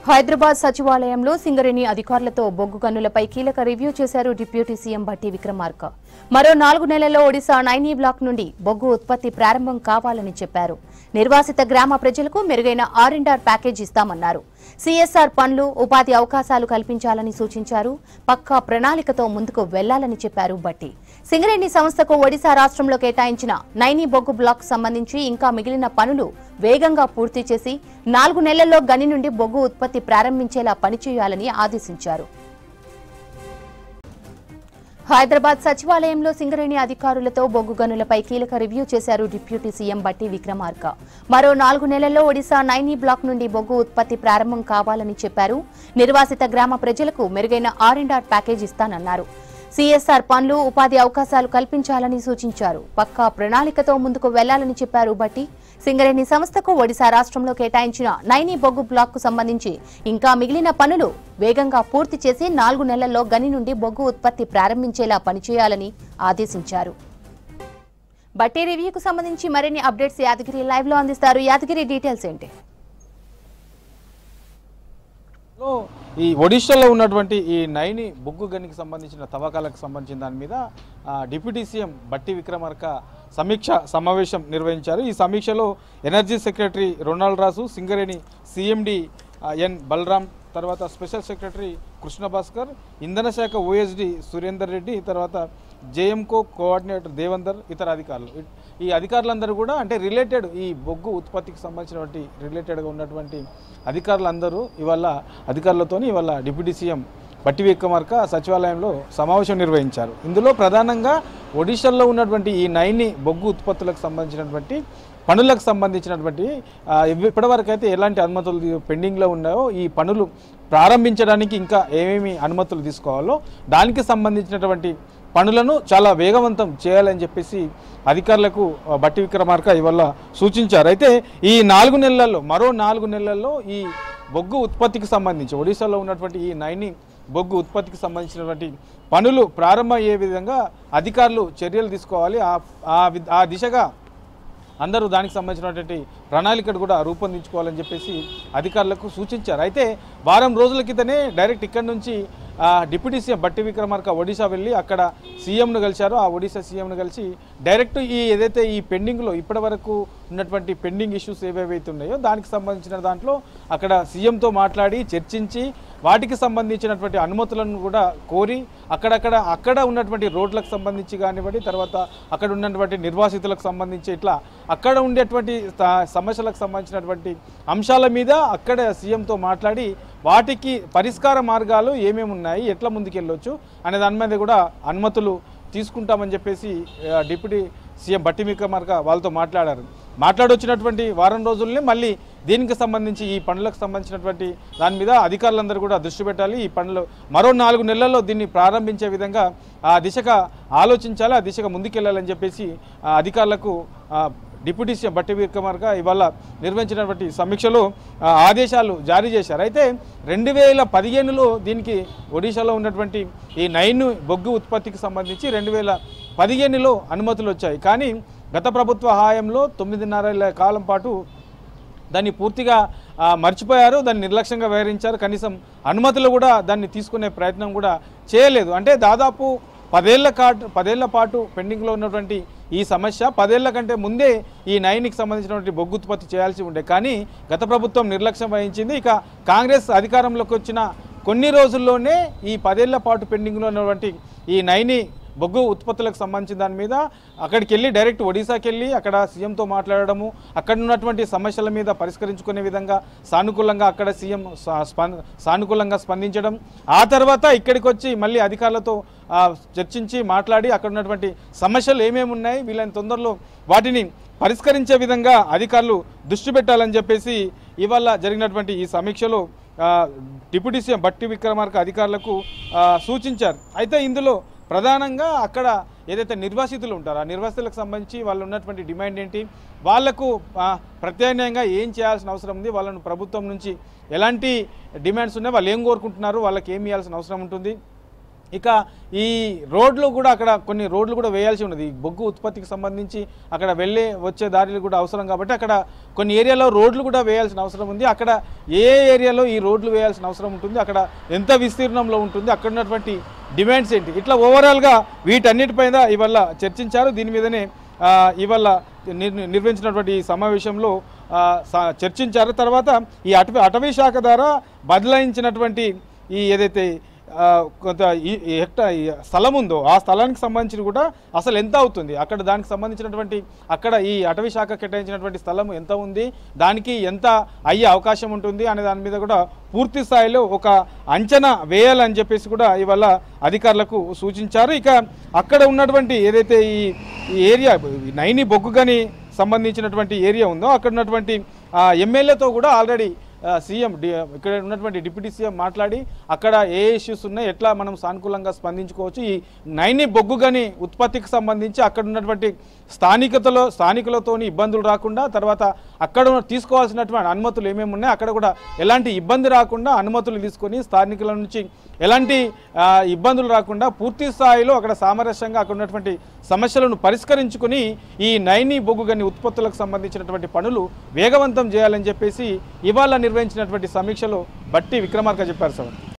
హైదరాబాద్ సచివాలయంలో సింగరేణి అధికారులతో బొగ్గు గనులపై కీలక రివ్యూ చేశారు డిప్యూటీ సీఎం భట్టి విక్రమార్క మరో నాలుగు నెలల్లో ఒడిశా నైనీ బ్లాక్ నుండి బొగ్గు ఉత్పత్తి ప్రారంభం కావాలని చెప్పారు నిర్వాసిత గ్రామ ప్రజలకు మెరుగైన ఆర్ అండ్ ఆర్ ప్యాకేజ్ ఇస్తామన్నారు సీఎస్ఆర్ పనులు ఉపాధి అవకాశాలు కల్పించాలని సూచించారు పక్కా ప్రణాళికతో ముందుకు వెళ్లాలని చెప్పారు భట్టి సింగరేణి సంస్థకు ఒడిశా రాష్ట్రంలో కేటాయించిన నైనీ బొగ్గు బ్లాక్ సంబంధించి ఇంకా మిగిలిన పనులు వేగంగా పూర్తి చేసి నాలుగు నెలల్లో గని నుండి బొగ్గు ఉత్పత్తి ప్రారంభించేలా పనిచేయాలని ఆదేశించారు హైదరాబాద్ సచివాలయంలో సింగరేణి అధికారులతో బొగ్గు గనులపై కీలక రివ్యూ చేశారు డిప్యూటీ సీఎం బట్టి విక్రమార్క మరో నాలుగు నెలల్లో ఒడిశా నైనీ బ్లాక్ నుండి బొగ్గు ఉత్పత్తి ప్రారంభం కావాలని చెప్పారు నిర్వాసిత గ్రామ ప్రజలకు మెరుగైన ఆర్ అండ్ ఆర్ ప్యాకేజ్ ఇస్తానన్నారు సీఎస్ఆర్ పనులు ఉపాధి అవకాశాలు కల్పించాలని సూచించారు పక్కా ప్రణాళికతో ముందుకు వెళ్లాలని చెప్పారు బట్టి సింగరేణి సంస్థకు ఒడిశా రాష్ట్రంలో కేటాయించిన నైనీ బొగ్గు బ్లాక్ కు సంబంధించి ఇంకా మిగిలిన పనులు వేగంగా పూర్తి చేసి నాలుగు నెలల్లో గని నుండి బొగ్గు ఉత్పత్తి ప్రారంభించేలా పనిచేయాలని ఆదేశించారు బట్టి రివ్యూకు సంబంధించి మరిన్ని అప్డేట్స్ యాదగిరి లైవ్ లో అందిస్తారు యాదగిరి డీటెయిల్స్ ఏంటి లో ఈ ఒడిశాలో ఉన్నటువంటి ఈ నైని బొగ్గు గనికి సంబంధించిన తవ్వకాలకు సంబంధించిన దాని మీద ఆ, డిప్యూటీ సీఎం బట్టి విక్రమార్క సమీక్ష సమావేశం నిర్వహించారు ఈ సమీక్షలో ఎనర్జీ సెక్రటరీ రొనాల్డ్ రాసు సింగరేణి సిఎండి ఎన్ బలరాం తర్వాత స్పెషల్ సెక్రటరీ కృష్ణ భాస్కర్ ఇంధన శాఖ ఓఎస్డి సురేందర్ రెడ్డి తర్వాత జేఎంకో కోఆర్డినేటర్ దేవందర్ ఇతర అధికారులు ఇ- ఈ అధికారులందరూ కూడా అంటే రిలేటెడ్ ఈ బొగ్గు ఉత్పత్తికి సంబంధించినటువంటి రిలేటెడ్గా ఉన్నటువంటి అధికారులందరూ ఇవాళ అధికారులతోని ఇవాళ డిప్యూటీ సీఎం బట్టి విక్రమార్క సచివాలయంలో సమావేశం నిర్వహించారు ఇందులో ప్రధానంగా ఒడిశాలో ఉన్నటువంటి ఈ నైని బొగ్గు ఉత్పత్తులకు సంబంధించినటువంటి పనులకు సంబంధించినటువంటి ఆ, ఇవి- ఇప్పటివరకు అయితే ఎలాంటి అనుమతులు తీ- పెండింగ్లో ఉన్నాయో ఈ పనులు ప్రారంభించడానికి ఇంకా ఏమేమి అనుమతులు తీసుకోవాలో దానికి సంబంధించినటువంటి పనులను చాలా వేగవంతం చేయాలని చెప్పేసి అధికారులకు ఆ, బట్టి విక్రమార్క ఇవాళ సూచించారు అయితే ఈ నాలుగు నెలల్లో మరో నాలుగు నెలల్లో ఈ బొగ్గు ఉత్పత్తికి సంబంధించి ఒడిశాలో ఉన్నటువంటి ఈ నైని బొగ్గు ఉత్పత్తికి సంబంధించినటువంటి పనులు ప్రారంభమయ్యే విధంగా అధికారులు చర్యలు తీసుకోవాలి ఆ- ఆ వి- ఆ దిశగా అందరూ దానికి సంబంధించినటువంటి ప్రణాళికను కూడా రూపొందించుకోవాలని చెప్పేసి అధికారులకు సూచించారు అయితే వారం రోజుల క్రితమే డైరెక్ట్ ఇక్కడి నుంచి ఆ, డిప్యూటీ సీఎం బట్టి విక్రమార్క ఒడిశా వెళ్ళి అక్కడ సీఎంను కలిశారు ఆ ఒడిశా సీఎంను కలిసి డైరెక్ట్ ఈ ఏదైతే ఈ పెండింగ్లో ఇప్పటి వరకు ఉన్నటువంటి పెండింగ్ ఇష్యూస్ ఏవేవైతే ఉన్నాయో దానికి సంబంధించిన దాంట్లో అక్కడ సీఎంతో మాట్లాడి చర్చించి వాటికి సంబంధించినటువంటి అనుమతులను కూడా కోరి అక్కడక్కడ అక్కడ ఉన్నటువంటి రోడ్లకు సంబంధించి కానివ్వండి తర్వాత అక్కడ ఉన్నటువంటి నిర్వాసితులకు సంబంధించి ఇట్లా అక్కడ ఉండేటువంటి త- సమస్యలకు సంబంధించినటువంటి అంశాల మీద అక్కడ సీఎంతో మాట్లాడి వాటికి పరిష్కార మార్గాలు ఏమేమి ఉన్నాయి ఎట్లా ముందుకెళ్ళొచ్చు అనే దాని మీద కూడా అనుమతులు తీసుకుంటామని చెప్పేసి ఆ, డిప్యూటీ సీఎం బట్టి విక్రమార్క వాళ్ళతో మాట్లాడారు మాట్లాడొచ్చినటువంటి వారం రోజుల్ని మళ్ళీ దీనికి సంబంధించి ఈ పనులకు సంబంధించినటువంటి దాని మీద అధికారులందరూ కూడా దృష్టి పెట్టాలి ఈ పనులు మరో నాలుగు నెలల్లో దీన్ని ప్రారంభించే విధంగా ఆ దిశగా ఆలోచించాలి ఆ దిశగా ముందుకెళ్ళాలని చెప్పేసి ఆ అధికారులకు ఆ, డిప్యూటీ సీఎం బట్టి విక్రమార్క ఇవాళ నిర్వహించినటువంటి సమీక్షలో ఆ, ఆదేశాలు జారీ చేశారు అయితే రెండు వేల పదిహేనులో దీనికి ఒడిశాలో ఉన్నటువంటి ఈ నైన్ బొగ్గు ఉత్పత్తికి సంబంధించి రెండు వేల పదిహేనులో అనుమతులు వచ్చాయి కానీ గత ప్రభుత్వ హాయంలో తొమ్మిదిన్నర కాలం పాటు దాన్ని పూర్తిగా ఆ, మర్చిపోయారు దాన్ని నిర్లక్ష్యంగా వ్యవహరించారు కనీసం అనుమతులు కూడా దాన్ని తీసుకునే ప్రయత్నం కూడా చేయలేదు అంటే దాదాపు పదేళ్ల కాటు పదేళ్ల పాటు పెండింగ్లో ఉన్నటువంటి ఈ సమస్య పదేళ్ల కంటే ముందే ఈ నైన్కి సంబంధించినటువంటి బొగ్గు ఉత్పత్తి చేయాల్సి ఉండే కానీ గత ప్రభుత్వం నిర్లక్ష్యం వహించింది ఇక కాంగ్రెస్ అధికారంలోకి వచ్చిన కొన్ని రోజుల్లోనే ఈ పదేళ్ల పాటు పెండింగ్లో ఉన్నటువంటి ఈ నైని బొగ్గు ఉత్పత్తులకు సంబంధించిన దాని మీద అక్కడికి వెళ్ళి డైరెక్ట్ ఒడిశాకి వెళ్ళి అక్కడ సీఎంతో మాట్లాడడము అక్కడ ఉన్నటువంటి సమస్యల మీద పరిష్కరించుకునే విధంగా సానుకూలంగా అక్కడ సీఎం సా- స్పంద సానుకూలంగా స్పందించడం ఆ తర్వాత ఇక్కడికి వచ్చి మళ్ళీ అధికారులతో ఆ, చర్చించి మాట్లాడి అక్కడ ఉన్నటువంటి సమస్యలు ఏమేమి ఉన్నాయి వీళ్ళని తొందరలో వాటిని పరిష్కరించే విధంగా అధికారులు దృష్టి పెట్టాలని చెప్పేసి ఇవాళ జరిగినటువంటి ఈ సమీక్షలో ఆ, డిప్యూటీ సీఎం బట్టి విక్రమార్క అధికారులకు ఆ, సూచించారు అయితే ఇందులో ప్రధానంగా అక్కడ ఏదైతే నిర్వాసితులు ఉంటారో ఆ నిర్వాసితులకు సంబంధించి వాళ్ళు ఉన్నటువంటి డిమాండ్ ఏంటి వాళ్లకు ఆ, ప్రత్యామ్నాయంగా ఏం చేయాల్సిన అవసరం ఉంది వాళ్ళను ప్రభుత్వం నుంచి ఎలాంటి డిమాండ్స్ ఉన్నాయి వాళ్ళు ఏం కోరుకుంటున్నారు వాళ్ళకి ఏం ఇవ్వాల్సిన అవసరం ఉంటుంది ఇక ఈ రోడ్లు కూడా అక్కడ కొన్ని రోడ్లు కూడా వేయాల్సి ఉన్నది ఈ బొగ్గు ఉత్పత్తికి సంబంధించి అక్కడ వెళ్ళే వచ్చే దారులు కూడా అవసరం కాబట్టి అక్కడ కొన్ని ఏరియాలో రోడ్లు కూడా వేయాల్సిన అవసరం ఉంది అక్కడ ఏ ఏరియాలో ఈ రోడ్లు వేయాల్సిన అవసరం ఉంటుంది అక్కడ ఎంత విస్తీర్ణంలో ఉంటుంది అక్కడ ఉన్నటువంటి డిమాండ్స్ ఏంటి ఇట్లా ఓవరాల్గా వీటన్నిటిపైన ఇవాళ చర్చించారు దీని మీదనే ఆ, ఇవాళ నిర్ నిర్వహించినటువంటి ఈ సమావేశంలో ఆ, స- చర్చించారు తర్వాత ఈ అటవీ అటవీ శాఖ ద్వారా బదలాయించినటువంటి ఈ ఏదైతే ఆ, కొంత ఈ ఈ హెక్టా ఈ స్థలం ఉందో ఆ స్థలానికి సంబంధించి కూడా అసలు ఎంత అవుతుంది అక్కడ దానికి సంబంధించినటువంటి అక్కడ ఈ అటవీ శాఖ కేటాయించినటువంటి స్థలం ఎంత ఉంది దానికి ఎంత అయ్యే అవకాశం ఉంటుంది అనే దాని మీద కూడా పూర్తి స్థాయిలో ఒక అంచనా వేయాలని చెప్పేసి కూడా ఇవాళ అధికారులకు సూచించారు ఇక అక్కడ ఉన్నటువంటి ఏదైతే ఈ ఈ ఏరియా ఈ నైని బొగ్గుగని సంబంధించినటువంటి ఏరియా ఉందో అక్కడ ఉన్నటువంటి ఆ, ఎమ్మెల్యేతో కూడా ఆల్రెడీ ఆ, సీఎం డి ఇక్కడ ఉన్నటువంటి డిప్యూటీ సీఎం మాట్లాడి అక్కడ ఏ ఇష్యూస్ ఉన్నాయి ఎట్లా మనం సానుకూలంగా స్పందించుకోవచ్చు ఈ నైని బొగ్గుగని ఉత్పత్తికి సంబంధించి అక్కడ ఉన్నటువంటి స్థానికతలో స్థానికులతోని ఇబ్బందులు రాకుండా తర్వాత అక్కడ ఉన్న తీసుకోవాల్సినటువంటి అనుమతులు ఏమేమి ఉన్నాయి అక్కడ కూడా ఎలాంటి ఇబ్బంది రాకుండా అనుమతులు తీసుకొని స్థానికుల నుంచి ఎలాంటి ఆ, ఇబ్బందులు రాకుండా పూర్తి స్థాయిలో అక్కడ సామరస్యంగా అక్కడ ఉన్నటువంటి సమస్యలను పరిష్కరించుకుని ఈ నైని బొగ్గుగని ఉత్పత్తులకు సంబంధించినటువంటి పనులు వేగవంతం చేయాలని చెప్పేసి ఇవాళ నిర్వహించినటువంటి సమీక్షలో బట్టి విక్రమార్క చెప్పారు సార్